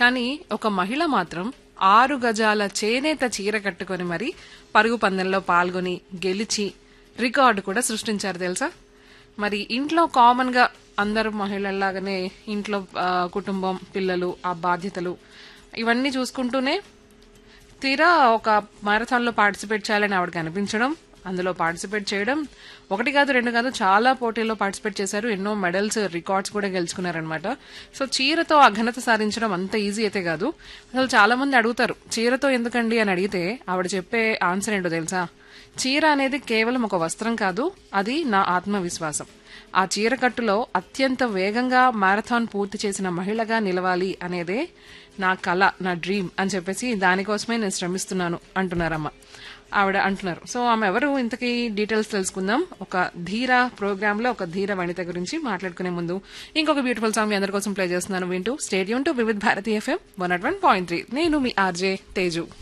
కానీ ఒక మహిళ మాత్రం ఆరు గజాల చేనేత చీర కట్టుకొని మరి పరుగు పందెంలో పాల్గొని గెలిచి రికార్డు కూడా సృష్టించారు తెలుసా మరి ఇంట్లో కామన్ గా అందరు మహిళల్లాగానే ఇంట్లో ఆ, కుటుంబం పిల్లలు ఆ బాధ్యతలు ఇవన్నీ చూసుకుంటూనే తీరా ఒక మారథాన్ లో పార్టిసిపేట్ చేయాలని ఆవిడకి అనిపించడం అందులో పార్టిసిపేట్ చేయడం ఒకటి కాదు రెండు కాదు చాలా పోటీల్లో పార్టిసిపేట్ చేశారు ఎన్నో మెడల్స్ రికార్డ్స్ కూడా గెలుచుకున్నారనమాట సో చీరతో ఆ ఘనత సాధించడం అంత ఈజీ అయితే కాదు అసలు చాలా మంది అడుగుతారు చీరతో ఎందుకండి అని అడిగితే ఆవిడ చెప్పే ఆన్సర్ ఏంటో తెలుసా చీర అనేది కేవలం ఒక వస్త్రం కాదు అది నా ఆత్మవిశ్వాసం ఆ చీర కట్టులో అత్యంత వేగంగా మారథాన్ పూర్తి చేసిన మహిళగా నిలవాలి అనేదే నా కళ నా డ్రీమ్ అని చెప్పేసి దానికోసమే నేను శ్రమిస్తున్నాను అంటున్నారమ్మ ఆవిడ అంటున్నారు సో ఆమె ఎవరు ఇంతకీ డీటెయిల్స్ తెలుసుకుందాం ఒక ధీర ప్రోగ్రామ్ లో ఒక ధీర వనిత గురించి మాట్లాడుకునే ముందు ఇంకొక బ్యూటిఫుల్ సాంగ్ మీ అందరి కోసం ప్లే చేస్తున్నాను వింటూ stadium to Vividh Bharati FM one at one point three నేను మీ ఆర్జే తేజు